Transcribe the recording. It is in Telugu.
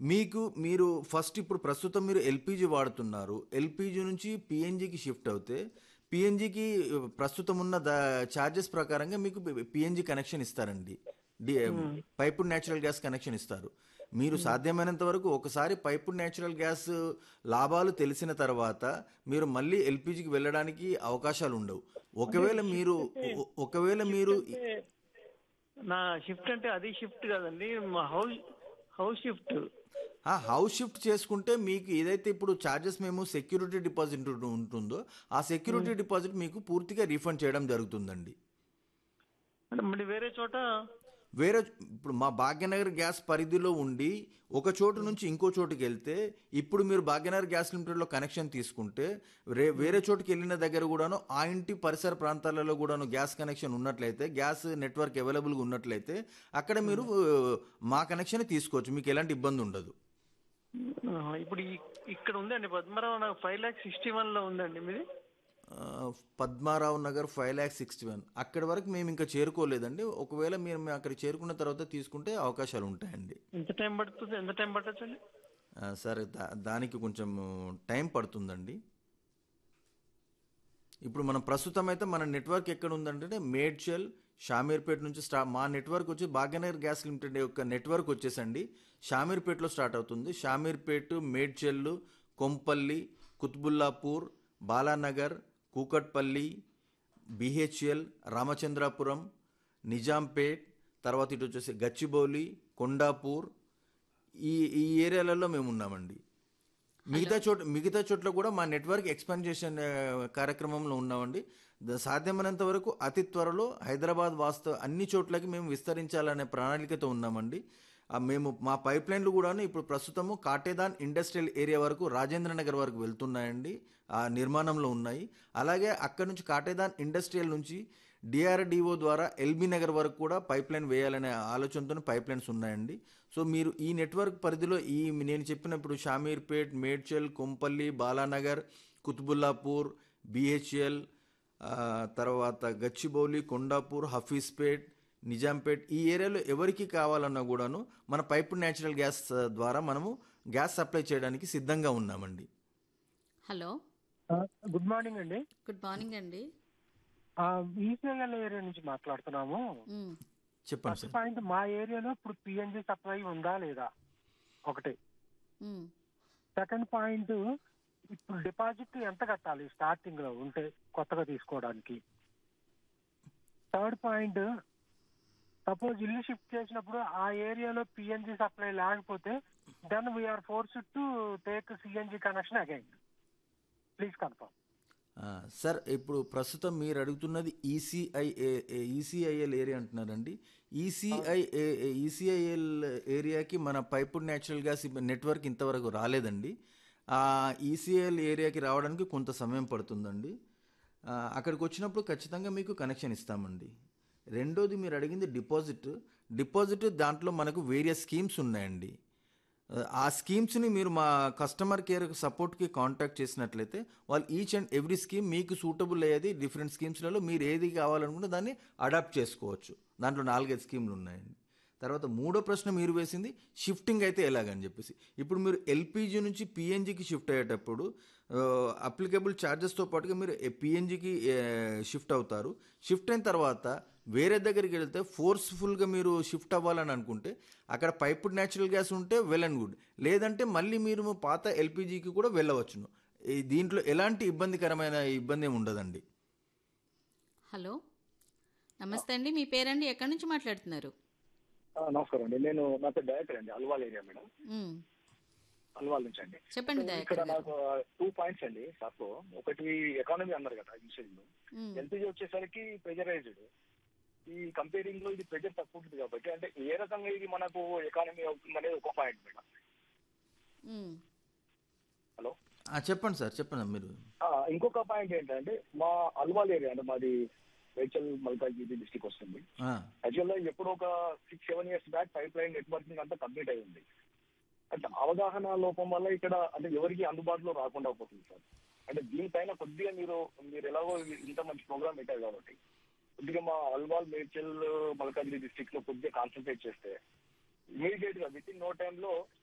మీకు మీరు ఫస్ట్ ఇప్పుడు ప్రస్తుతం మీరు ఎల్పిజి వాడుతున్నారు ఎల్పిజి నుంచి పిఎన్జికి షిఫ్ట్ అవుతే పిఎన్జికి ప్రస్తుతం ఉన్న ద ఛార్జెస్ ప్రకారంగా మీకు పిఎన్జి కనెక్షన్ ఇస్తారండి the piped natural gas connection ఇస్తారు మీరు సాధ్యమైనంత వరకు ఒకసారి పైపుడ్ న్యాచురల్ గ్యాస్ లాభాలు తెలిసిన తర్వాత మీరు మళ్ళీ ఎల్పిజికి వెళ్ళడానికి అవకాశాలు ఉండవు ఒకవేళ మీరు ఒ- ఒకవేళ మీరు అంటే నా షిఫ్ట్ అంటే అది షిఫ్ట్ కదండి మా హౌస్ హౌస్ షిఫ్ట్ ఆ హౌస్ షిఫ్ట్ చేసుకుంటే మీకు ఏదైతే ఇప్పుడు ఛార్జెస్ మేము సెక్యూరిటీ డిపాజిట్ ఉంటుందో ఆ సెక్యూరిటీ డిపాజిట్ మీకు పూర్తిగా రీఫండ్ చేయడం జరుగుతుందండి అంటే మళ్ళీ వేరే చోట వేరే ఇప్పుడు మా భాగ్యనగర్ గ్యాస్ పరిధిలో ఉండి ఒక చోటు నుంచి ఇంకో చోటుకి వెళ్తే ఇప్పుడు మీరు భాగ్యనగర్ గ్యాస్ లిమిటెడ్లో కనెక్షన్ తీసుకుంటే రే వేరే చోటుకి వెళ్ళిన దగ్గర కూడాను ఆ ఇంటి పరిసర ప్రాంతాలలో కూడాను గ్యాస్ కనెక్షన్ ఉన్నట్లయితే గ్యాస్ నెట్వర్క్ అవైలబుల్గా ఉన్నట్లయితే అక్కడ మీరు ఆ, మా కనెక్షన్ తీసుకోవచ్చు మీకు ఎలాంటి ఇబ్బంది ఉండదు ఆహా, ఇప్పుడు ఈ- ఇక్కడ ఉందండి పద్మరావు నాకు ఫైవ్ ల్యాక్ సిక్స్టీ వన్ లో ఉందండి మీది ఆ, Padmarao Nagar five lakh sixty one అక్కడి వరకు మేము ఇంకా చేరుకోలేదండి ఒకవేళ మీరు మేము అక్కడికి చేరుకున్న తర్వాత తీసుకుంటే అవకాశాలు ఉంటాయండి ఎంత టైం పడుతుంది ఎంత టైం పట్టచ్చండి ఆ, సరే దా దానికి కొంచెం టైం పడుతుందండి ఇప్పుడు మనం ప్రస్తుతం అయితే మన నెట్వర్క్ ఎక్కడ ఉందంటే మేడ్చల్ షామీర్పేట నుంచి స్టా మా నెట్వర్క్ వచ్చి భాగ్యనగర్ గ్యాస్ లిమిటెడ్ యొక్క నెట్వర్క్ వచ్చేసండి షామీర్పేటలో స్టార్ట్ అవుతుంది షామీర్పేట మేడ్చల్ కొంపల్లి కుత్బుల్లాపూర్ బాలానగర్ కూకట్పల్లి బిహెచ్ఎల్ రామచంద్రాపురం నిజాంపేట్ తర్వాత ఇటు వచ్చేసి గచ్చిబౌలి కొండాపూర్ ఈ ఈ ఏరియాలలో మేము ఉన్నామండి మిగతా చోట మిగతా చోట్ల కూడా మా నెట్వర్క్ ఎక్స్పాన్షన్ కార్యక్రమంలో ఉన్నామండి ద- సాధ్యమైనంత వరకు అతి త్వరలో హైదరాబాద్ వాస్తవ అన్ని చోట్లకి మేము విస్తరించాలనే ప్రణాళికతో ఉన్నామండి ఆ మేము మా పైప్ లైన్లు కూడాను ఇప్పుడు ప్రస్తుతము కాటేదాన్ ఇండస్ట్రియల్ ఏరియా వరకు రాజేంద్ర నగర్ వరకు వెళ్తున్నాయండి ఆ నిర్మాణంలో ఉన్నాయి అలాగే అక్కడ నుంచి కాటేదాన్ ఇండస్ట్రియల్ నుంచి డిఆర్డిఓ ద్వారా ఎల్బీ నగర్ వరకు కూడా పైప్ లైన్ వేయాలనే ఆలోచనతో పైప్ లైన్స్ ఉన్నాయండి సో మీరు ఈ నెట్వర్క్ పరిధిలో ఈ నేను చెప్పినప్పుడు షామీర్పేట్ మేడ్చల్ కొంపల్లి బాలానగర్ కుతుబుల్లాపూర్ బిహెచ్ఎల్ తర్వాత గచ్చిబౌలి కొండాపూర్ హఫీజ్పేట్ నిజాంపేట్ ఈ ఏరియాలో ఎవరికి కావాలన్నా కూడాను మన పైప్ న్యాచురల్ గ్యాస్ ద్వారా మనము గ్యాస్ సప్లై చేయడానికి సిద్ధంగా ఉన్నామండి హలో గుడ్ మార్నింగ్ అండి గుడ్ మార్నింగ్ అండి ఈసీఎల్ ఏరియా నుంచి మాట్లాడుతున్నాము మ్, చెప్పండి ఫస్ట్ సార్ పాయింట్ మా ఏరియాలో ఇప్పుడు పిఎన్జి సప్లై ఉందా లేదా ఒకటి మ్. సెకండ్ పాయింట్ ఇప్పుడు డిపాజిట్ ఎంత కట్టాలి స్టార్టింగ్ లో ఉంటే కొత్తగా తీసుకోవడానికి థర్డ్ పాయింట్ సపోజ్ ఇల్లు షిఫ్ట్ చేసినప్పుడు ఆ ఏరియాలో పిఎన్జి సప్లై లేకపోతే then we're forced to take CNG connection again please confirm ఆ, సార్ ఇప్పుడు ప్రస్తుతం మీరు అడుగుతున్నది ఈసీఐ ఈసీఐఎల్ ఏరియా అంటున్నారండి ఈసీఐ ఈసీఐఎల్ ఏరియాకి మన పైపుడ్ న్యాచురల్ గ్యాస్ నెట్వర్క్ ఇంతవరకు రాలేదండి ఆ ఈసీఐఎల్ ఏరియాకి రావడానికి కొంత సమయం పడుతుందండి ఆ, అక్కడికి వచ్చినప్పుడు ఖచ్చితంగా మీకు కనెక్షన్ ఇస్తామండి రెండోది మీరు అడిగింది డిపాజిట్ డిపాజిట్ దాంట్లో మనకు వేరియస్ స్కీమ్స్ ఉన్నాయండి ఆ స్కీమ్స్ని మీరు మా కస్టమర్ కేర్ సపోర్ట్కి కాంటాక్ట్ చేసినట్లయితే వాళ్ళు ఈచ్ అండ్ ఎవ్రీ స్కీమ్ మీకు సూటబుల్ అయ్యేది డిఫరెంట్ స్కీమ్స్లలో మీరు ఏది కావాలనుకుంటే దాన్ని అడాప్ట్ చేసుకోవచ్చు దాంట్లో నాలుగైదు స్కీమ్లు ఉన్నాయండి తర్వాత మూడో ప్రశ్న మీరు వేసింది షిఫ్టింగ్ అయితే ఎలాగని చెప్పేసి ఇప్పుడు మీరు ఎల్పిజి నుంచి పిఎన్జికి షిఫ్ట్ అయ్యేటప్పుడు అప్లికబుల్ ఛార్జెస్తో పాటుగా మీరు పిఎన్జికి షిఫ్ట్ అవుతారు షిఫ్ట్ అయిన తర్వాత వేరే దగ్గరికి వెళ్తే ఫోర్స్ఫుల్గా మీరు షిఫ్ట్ అవ్వాలని అనుకుంటే అక్కడ పైపుడ్ న్యాచురల్ గ్యాస్ ఉంటే వెల్ అండ్ గుడ్ లేదంటే మళ్ళీ మీరు పాత ఎల్పిజికి కూడా వెళ్ళవచ్చును ఈ దీంట్లో ఎలాంటి ఇబ్బందికరమైన ఇబ్బంది ఏమి ఉండదండి హలో నమస్తే అండి మీ పేరండి ఎక్కడి నుంచి మాట్లాడుతున్నారు ఆ, నమస్కారం అండి నేను నా పేరు డైరెక్టర్ అండి అల్వాల్ ఏరియా మేడం మ్, అల్వాల్ నుంచి అండి చెప్పండి ఇక్కడ దయాకర్ గారు నాకు టూ పాయింట్స్ అండి సార్లో ఒకటి ఎకానమీ అన్నారు కదా ఇన్సూరెన్స్ మ్, ఎల్పిజి వచ్చేసరికి ప్రెజరైజ్డ్ ఈ కంపేరింగ్ లో ఇది ప్రెజర్ తక్కువ ఉంటుంది కాబట్టి అంటే ఏ రకంగా ఇది మనకు ఎకానమీ అవుతుంది అనేది ఒక పాయింట్ మేడం మ్, హలో ఆ, చెప్పండి సార్ చెప్పండి మీరు ఆ, ఇంకొక పాయింట్ ఏంటంటే మా అల్వాల్ ఏరియా అంటే మాది మేడ్చల్ మల్కాజ్గిరి డిస్టిక్ వస్తుంది ఆ, యాక్చువల్ గా ఎప్పుడు ఒక six seven years back pipeline networking అంతా కంప్లీట్ అయి ఉంది అంటే అవగాహన లోపం వల్ల ఇక్కడ అంటే ఎవరికి అందుబాటులో రాకుండా పోతుంది సార్ అంటే దీనిపైన కొద్దిగా మీరు మీరు ఎలాగో ఇంత మంచి ప్రోగ్రామ్ పెట్టారు కాబట్టి కొద్దిగా మా అల్వాల్ మేడ్చల్ మల్కాజ్గిరి డిస్ట్రిక్ట్ లో కొద్దిగా కాన్సన్ట్రేట్ చేస్తే ఇమీడియట్ గా విత్ ఇన్ నో టైమ్ లో